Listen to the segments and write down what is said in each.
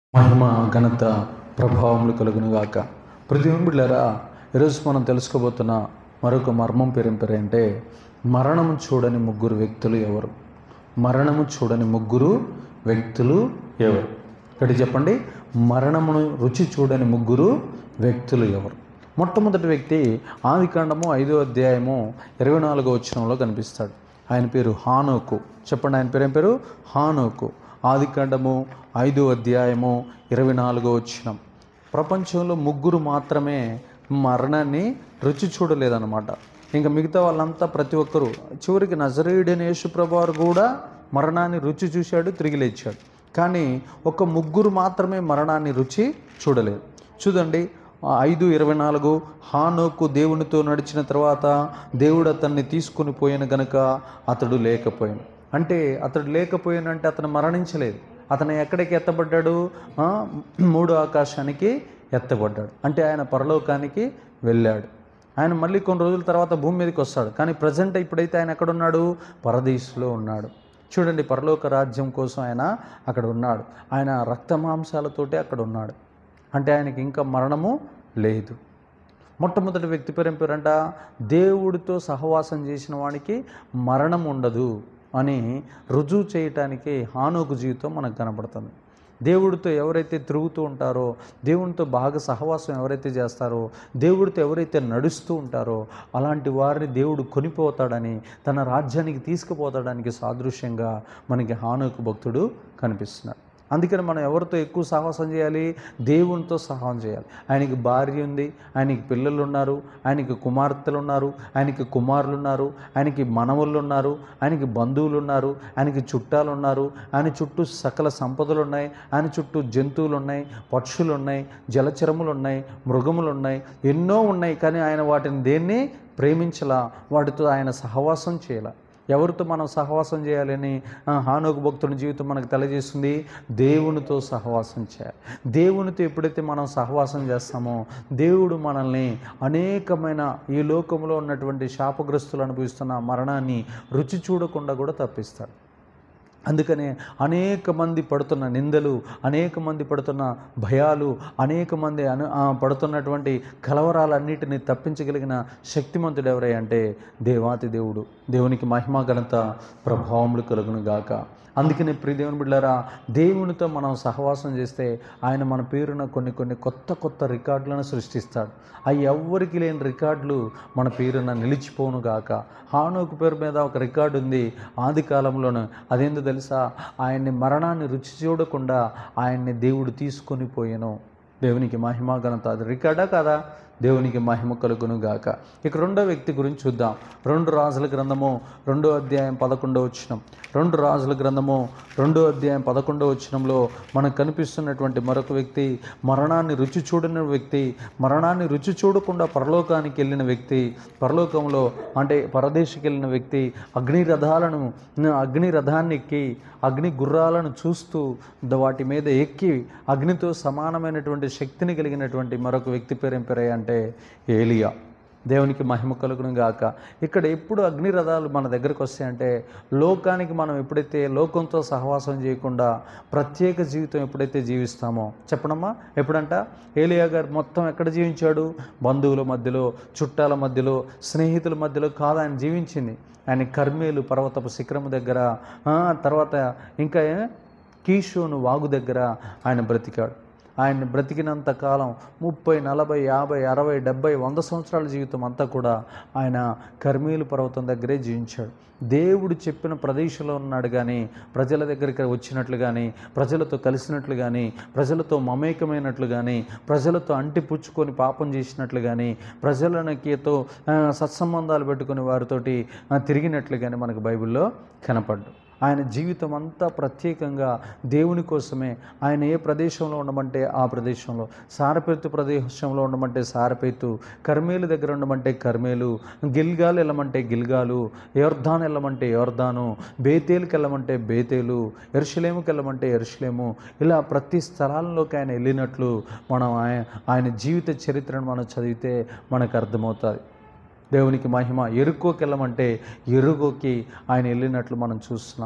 మహిమ ఘనత ప్రభావములు కలుగును గాక ప్రతి బిడ్డారా ఈరోజు మనం తెలుసుకోబోతున్న మరొక మర్మం పేరేం పేరు అంటే మరణము చూడని ముగ్గురు వ్యక్తులు ఎవరు మరణము చూడని ముగ్గురు వ్యక్తులు ఎవరు ఇక్కడ చెప్పండి మరణమును రుచి చూడని ముగ్గురు వ్యక్తులు ఎవరు మొట్టమొదటి వ్యక్తి ఆదికాండము ఐదో అధ్యాయము ఇరవై నాలుగో వచనంలో కనిపిస్తాడు ఆయన పేరు హానోకు చెప్పండి ఆయన పేరు ఏం పేరు హానోకు ఆదికాండము ఐదో అధ్యాయము ఇరవై నాలుగో వచనం ప్రపంచంలో ముగ్గురు మాత్రమే మరణాన్ని రుచి చూడలేదన్నమాట ఇంకా మిగతా వాళ్ళంతా ప్రతి ఒక్కరూ చివరికి నజరేయుడైన యేసుప్రభు వారు కూడా మరణాన్ని రుచి చూశాడు తిరిగి లేచాడు కానీ ఒక ముగ్గురు మాత్రమే మరణాన్ని రుచి చూడలేదు చూడండి ఆ ఐదు ఇరవై నాలుగు హానోకు దేవునితో నడిచిన తర్వాత దేవుడు అతన్ని తీసుకుని పోయిన గనుక అతడు లేకపోయాను అంటే అతడు లేకపోయానంటే అతను మరణించలేదు అతను ఎక్కడికి ఎత్తబడ్డాడు ఆ, మూడో ఆకాశానికి ఎత్తబడ్డాడు అంటే ఆయన పరలోకానికి వెళ్ళాడు ఆయన మళ్ళీ కొన్ని రోజుల తర్వాత భూమి మీదకి వస్తాడు కానీ ప్రజెంట్ ఇప్పుడైతే ఆయన ఎక్కడున్నాడు పరదేశంలో ఉన్నాడు చూడండి పరలోక రాజ్యం కోసం ఆయన అక్కడ ఉన్నాడు ఆయన రక్త మాంసాలతోటే అక్కడ ఉన్నాడు అంటే ఆయనకి ఇంకా మరణము లేదు మొట్టమొదటి వ్యక్తి పేరు ఏం పేరంట దేవుడితో సహవాసం చేసిన వానికి మరణం ఉండదు అని రుజువు చేయటానికి హానోకు జీవితం మనకు కనపడుతుంది దేవుడితో ఎవరైతే తిరుగుతూ ఉంటారో దేవునితో బాగా సహవాసం ఎవరైతే చేస్తారో దేవుడితో ఎవరైతే నడుస్తూ ఉంటారో అలాంటి వారిని దేవుడు కొనిపోతాడని తన రాజ్యానికి తీసుకుపోతాడానికి సాదృశ్యంగా మనకి హానోకు భక్తుడు కనిపిస్తున్నాడు అందుకని మనం ఎవరితో ఎక్కువ సహవాసం చేయాలి దేవునితో సహాయం చేయాలి ఆయనకి భార్య ఉంది ఆయనకి పిల్లలు ఉన్నారు ఆయనకి కుమార్తెలు ఉన్నారు ఆయనకి కుమారులు ఉన్నారు ఆయనకి మనవులు ఉన్నారు ఆయనకి బంధువులు ఉన్నారు ఆయనకి చుట్టాలు ఉన్నారు ఆయన చుట్టూ సకల సంపదలు ఉన్నాయి ఆయన చుట్టూ జంతువులు ఉన్నాయి పక్షులు ఉన్నాయి జలచరములు ఉన్నాయి మృగములు ఉన్నాయి ఎన్నో ఉన్నాయి కానీ ఆయన వాటిని దేన్ని ప్రేమించలా వాటితో ఆయన సహవాసం చేయాల ఎవరితో మనం సహవాసం చేయాలని ఆ, హానోకు భక్తుని జీవితం మనకు తెలియజేస్తుంది దేవునితో సహవాసం చేయాలి దేవునితో ఎప్పుడైతే మనం సహవాసం చేస్తామో దేవుడు మనల్ని అనేకమైన ఈ లోకంలో ఉన్నటువంటి శాపగ్రస్తులు అనుభవిస్తున్న మరణాన్ని రుచి చూడకుండా కూడా తప్పిస్తాడు అందుకనే అనేక మంది పడుతున్న నిందలు అనేక మంది పడుతున్న భయాలు అనేక మంది అను ఆ, పడుతున్నటువంటి కలవరాలన్నిటిని తప్పించగలిగిన శక్తిమంతుడు ఎవరై అంటే దేవాతి దేవుడు దేవునికి మహిమ ఘనత ప్రభావములు కలుగును గాక అందుకనే ప్రియ దేవుని బిడ్డారా దేవునితో మనం సహవాసం చేస్తే ఆయన మన పేరున కొన్ని కొన్ని కొత్త కొత్త రికార్డులను సృష్టిస్తాడు అవి ఎవ్వరికి లేని రికార్డులు మన పేరున నిలిచిపోను గాక హానోకు పేరు మీద ఒక రికార్డు ఉంది ఆది కాలంలోను అదేందో తెలుసా ఆయన్ని మరణాన్ని రుచి చూడకుండా ఆయన్ని దేవుడు తీసుకొని పోయాను దేవునికి మహిమ ఘనత అది రికార్డా కాదా దేవునికి మహిమ కలుగును గాక ఇక రెండో వ్యక్తి గురించి చూద్దాం రెండు రాజుల గ్రంథము రెండో అధ్యాయం పదకొండో వచనం రెండు రాజుల గ్రంథము రెండో అధ్యాయం పదకొండో వచనంలో మనకు కనిపిస్తున్నటువంటి మరొక వ్యక్తి మరణాన్ని రుచి చూడని వ్యక్తి మరణాన్ని రుచి చూడకుండా పరలోకానికి వెళ్ళిన వ్యక్తి పరలోకంలో అంటే పరదేశికి వెళ్ళిన వ్యక్తి అగ్ని రథాలను అగ్ని రథాన్ని ఎక్కి అగ్ని గుర్రాలను చూస్తూ ద- వాటి మీద ఎక్కి అగ్నితో సమానమైనటువంటి శక్తిని కలిగినటువంటి మరొక వ్యక్తి పేరు ఏం పేరు అంటే ఏలియా దేవునికి మహిమ కలుగును గాక ఇక్కడ ఎప్పుడు అగ్ని రథాలు మన దగ్గరకు వస్తాయంటే లోకానికి మనం ఎప్పుడైతే లోకంతో సహవాసం చేయకుండా ప్రత్యేక జీవితం ఎప్పుడైతే జీవిస్తామో చెప్పడమ్మా ఎప్పుడంట ఏలియా గారు మొత్తం ఎక్కడ జీవించాడు బంధువుల మధ్యలో చుట్టాల మధ్యలో స్నేహితుల మధ్యలో కాదు ఆయన జీవించింది ఆయన కర్మేలు పర్వతపు శిఖరము దగ్గర ఆ, తర్వాత ఇంకా ఏ? కీషోను వాగు దగ్గర ఆయన బ్రతికాడు ఆయన బ్రతికినంత కాలం ముప్పై నలభై యాభై అరవై డెబ్బై వంద సంవత్సరాల జీవితం అంతా కూడా ఆయన కర్మీలు పర్వతం దగ్గరే జీవించాడు దేవుడు చెప్పిన ప్రదేశంలో ఉన్నాడు కానీ ప్రజల దగ్గరికి వచ్చినట్లు కానీ ప్రజలతో కలిసినట్లు కానీ ప్రజలతో మమేకమైనట్లు కానీ ప్రజలతో అంటిపుచ్చుకొని పాపం చేసినట్లు కానీ ప్రజలకితో ఆ, సత్సంబంధాలు పెట్టుకుని వారితోటి ఆ, తిరిగినట్లు కానీ మనకు బైబిల్లో కనపడ్డు ఆయన జీవితం అంతా ప్రత్యేకంగా దేవుని కోసమే ఆయన ఏ ప్రదేశంలో ఉండమంటే ఆ ప్రదేశంలో సారపేతు ప్రదేశంలో ఉండమంటే సారపేతు కర్మేలు దగ్గర ఉండమంటే కర్మేలు గిల్గాలు వెళ్ళమంటే గిల్గాలు యోర్ధాన్ వెళ్ళమంటే యోర్ధాను బేతేలుకి వెళ్ళమంటే బేతేలు ఎరుషలేముకి వెళ్ళమంటే ఎరుషలేము ఇలా ప్రతి స్థలాల్లోకి ఆయన వెళ్ళినట్లు మనం ఆయన ఆయన జీవిత చరిత్రను మనం చదివితే మనకు అర్థమవుతుంది దేవునికి మహిమ ఎరుకోకి వెళ్ళమంటే ఎరుగోకి ఆయన వెళ్ళినట్లు మనం చూస్తున్నాం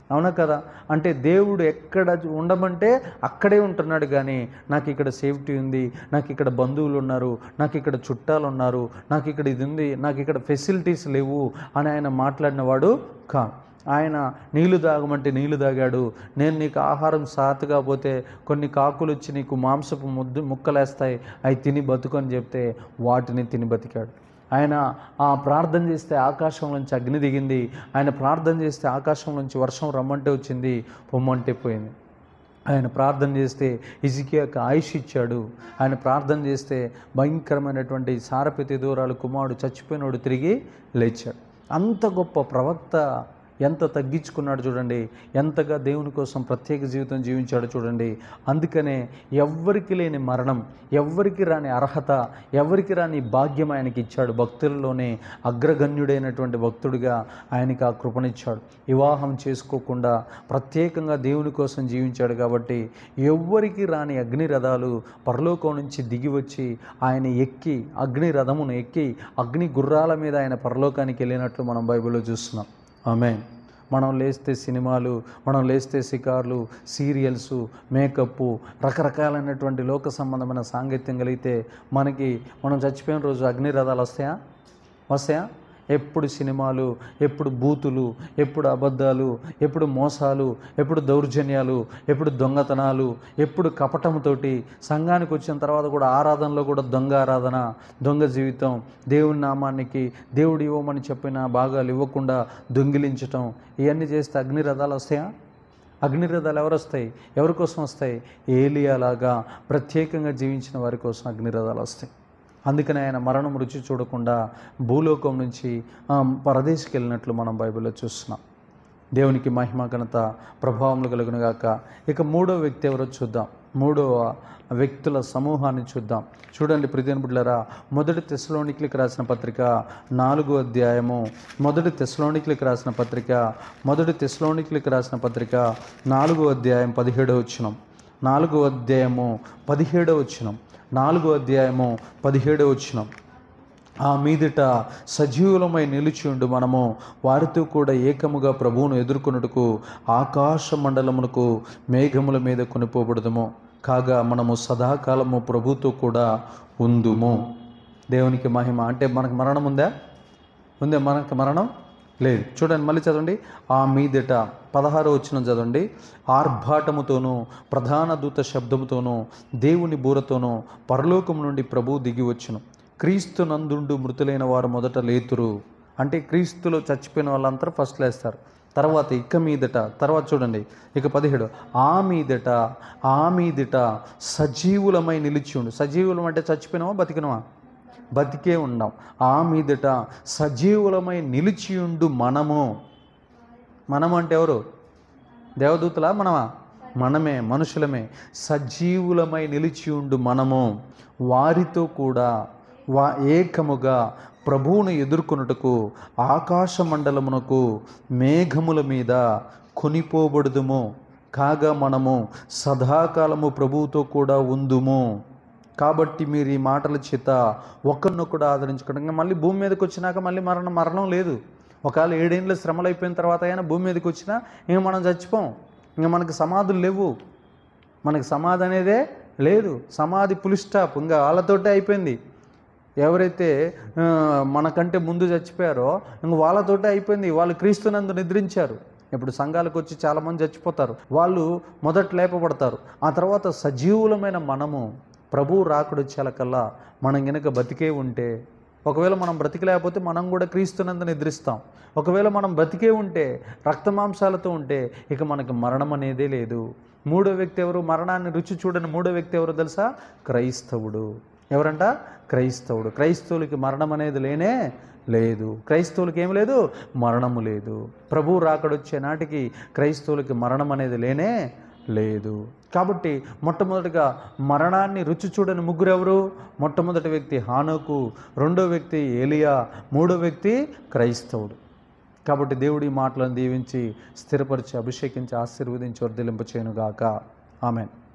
అవునా కదా అంటే దేవుడు ఎక్కడ ఉండమంటే అక్కడే ఉంటున్నాడు కానీ నాకు ఇక్కడ సేఫ్టీ ఉంది నాకు ఇక్కడ బంధువులు ఉన్నారు నాకు ఇక్కడ చుట్టాలు ఉన్నారు నాకు ఇక్కడ ఇది ఉంది నాకు ఇక్కడ ఫెసిలిటీస్ లేవు అని ఆయన మాట్లాడిన వాడు కా ఆయన నీళ్లు తాగమంటే నీళ్లు తాగాడు నేను నీకు ఆహారం సాతుగా పోతే కొన్ని కాకులు వచ్చి నీకు మాంసపు ముద్దు ముక్కలేస్తాయి అవి తిని బతుకు అని చెప్తే వాటిని తిని బతికాడు ఆయన ఆ ప్రార్థన చేస్తే ఆకాశం నుంచి అగ్ని దిగింది ఆయన ప్రార్థన చేస్తే ఆకాశం నుంచి వర్షం రమ్మంటే వచ్చింది పొమ్మంటే పోయింది ఆయన ప్రార్థన చేస్తే ఇజికియాకి ఆయుష్ ఇచ్చాడు ఆయన ప్రార్థన చేస్తే భయంకరమైనటువంటి సారపతి దూరాలు కుమారుడు చచ్చిపోయినోడు తిరిగి లేచాడు అంత గొప్ప ప్రవక్త ఎంత తగ్గించుకున్నాడు చూడండి ఎంతగా దేవుని కోసం ప్రత్యేక జీవితం జీవించాడు చూడండి అందుకనే ఎవ్వరికి లేని మరణం ఎవ్వరికి రాని అర్హత ఎవరికి రాని భాగ్యం ఆయనకి ఇచ్చాడు భక్తులలోనే అగ్రగణ్యుడైనటువంటి భక్తుడిగా ఆయనకి ఆ కృపనిచ్చాడు వివాహం చేసుకోకుండా ప్రత్యేకంగా దేవుని కోసం జీవించాడు కాబట్టి ఎవ్వరికి రాని అగ్ని రథాలు పరలోకం నుంచి దిగి వచ్చి ఆయన ఎక్కి అగ్ని రథమును ఎక్కి అగ్ని గుర్రాల మీద ఆయన పరలోకానికి వెళ్ళినట్లు మనం బైబిల్లో చూస్తున్నాం ఆమె మనం లేస్తే సినిమాలు మనం లేస్తే షికార్లు సీరియల్స్ మేకప్ రకరకాలైనటువంటి లోక సంబంధమైన సాంగత్యం కలిగితే మనకి మనం చచ్చిపోయిన రోజు అగ్ని రథాలు వస్తాయా వస్తాయా ఎప్పుడు సినిమాలు ఎప్పుడు బూతులు ఎప్పుడు అబద్ధాలు ఎప్పుడు మోసాలు ఎప్పుడు దౌర్జన్యాలు ఎప్పుడు దొంగతనాలు ఎప్పుడు కపటంతోటి సంఘానికి వచ్చిన తర్వాత కూడా ఆరాధనలో కూడా దొంగ ఆరాధన దొంగ జీవితం దేవుని నామానికి దేవుడు ఇవ్వమని చెప్పిన భాగాలు ఇవ్వకుండా దొంగిలించటం ఇవన్నీ చేస్తే అగ్ని రథాలు వస్తాయా అగ్నిరథాలు ఎవరు వస్తాయి ఎవరి కోసం వస్తాయి ఏలియాలాగా ప్రత్యేకంగా జీవించిన వారి కోసం అగ్నిరథాలు వస్తాయి అందుకని ఆయన మరణం రుచి చూడకుండా భూలోకం నుంచి ఆ, పరదేశికి వెళ్ళినట్లు మనం బైబిల్లో చూస్తున్నాం దేవునికి మహిమ ఘనత ప్రభావములు కలుగునుగాక ఇక మూడో వ్యక్తి ఎవరో చూద్దాం మూడవ వ్యక్తుల సమూహాన్ని చూద్దాం చూడండి ప్రిదేన్ బిడ్డలరా మొదటి తెస్సలోనికులకు రాసిన పత్రిక నాలుగో అధ్యాయము మొదటి తెస్సలోనికులకు రాసిన పత్రిక మొదటి తెస్సలోనికులకు రాసిన పత్రిక నాలుగో అధ్యాయం పదిహేడో వచ్చినం నాలుగో అధ్యాయము పదిహేడో వచ్చినం నాలుగో అధ్యాయము పదిహేడో వచ్చినం ఆ మీదట సజీవులమై నిలిచి ఉండు మనము వారితో కూడా ఏకముగా ప్రభువును ఎదుర్కొనుటకు ఆకాశ మండలమునకు మేఘముల మీద కొనిపోబడదుము కాగా మనము సదాకాలము ప్రభుతో కూడా ఉందుము దేవునికి మహిమ అంటే మనకు మరణం ఉందా ఉందే మనకు మరణం లేదు చూడండి మళ్ళీ చదవండి ఆ మీదట పదహారు వచ్చిన చదవండి ఆర్భాటముతోనూ ప్రధాన దూత శబ్దముతోనూ దేవుని బూరతోనూ పరలోకము నుండి ప్రభువు దిగి వచ్చును క్రీస్తు నందుండు మృతులైన వారు మొదట లేతురు అంటే క్రీస్తులో చచ్చిపోయిన వాళ్ళందరూ ఫస్ట్ లేస్తారు తర్వాత ఇక మీదట తర్వాత చూడండి ఇక పదిహేడు ఆ మీదట ఆ మీదట సజీవులమై నిలిచి ఉండు సజీవులం అంటే చచ్చిపోయినావా బతికినవా బతికే ఉండాం ఆ మీదట సజీవులమై నిలిచియుండు మనము మనం అంటే ఎవరు దేవదూతలా మనమా మనమే మనుషులమే సజీవులమై నిలిచియుండు మనము వారితో కూడా వా ఏకముగా ప్రభువును ఎదుర్కొనుటకు ఆకాశ మండలమునకు మేఘముల మీద కొనిపోబడుదుము కాగా మనము సదాకాలము ప్రభువుతో కూడా ఉందుము కాబట్టి మీరు ఈ మాటల చేత ఒకరినొకడు ఆదరించుకోవడం ఇంకా మళ్ళీ భూమి మీదకి వచ్చినాక మళ్ళీ మరణం మరణం లేదు ఒకవేళ ఏడేళ్ళ శ్రమలు అయిపోయిన తర్వాత అయినా భూమి మీదకి వచ్చినా ఇంక మనం చచ్చిపోం ఇంక మనకి సమాధులు లేవు మనకి సమాధి అనేదే లేదు సమాధి పులి స్టాప్ ఇంకా వాళ్ళతోటే అయిపోయింది ఎవరైతే ఆ, మనకంటే ముందు చచ్చిపోయారో ఇంక వాళ్ళతోటే అయిపోయింది వాళ్ళు క్రీస్తునందు నిద్రించారు ఇప్పుడు సంఘాలకు వచ్చి చాలామంది చచ్చిపోతారు వాళ్ళు మొదట లేపబడతారు ఆ తర్వాత సజీవులమైన మనము ప్రభువు రాకుడొచ్చేలకల్లా మనం గనక బతికే ఉంటే ఒకవేళ మనం బ్రతికలేకపోతే మనం కూడా క్రీస్తునందు నిద్రిస్తాం ఒకవేళ మనం బ్రతికే ఉంటే రక్తమాంసాలతో ఉంటే ఇక మనకి మరణం అనేదే లేదు మూడో వ్యక్తి ఎవరు మరణాన్ని రుచి చూడని మూడో వ్యక్తి ఎవరు తెలుసా క్రైస్తవుడు ఎవరంట క్రైస్తవుడు క్రైస్తవులకి మరణం అనేది లేనే లేదు క్రైస్తవులకి ఏం లేదు మరణము లేదు ప్రభువు రాకడొచ్చే నాటికి క్రైస్తవులకి మరణం అనేది లేనే లేదు కాబట్టి మొట్టమొదటిగా మరణాన్ని రుచి చూడని ముగ్గురు ఎవరు మొట్టమొదటి వ్యక్తి హానోకు రెండో వ్యక్తి ఏలియా మూడో వ్యక్తి క్రైస్తవుడు కాబట్టి దేవుడి మాటలను దీవించి స్థిరపరిచి అభిషేకించి ఆశీర్వదించి వర్ధిలింప చేయనుగాక ఆమెన్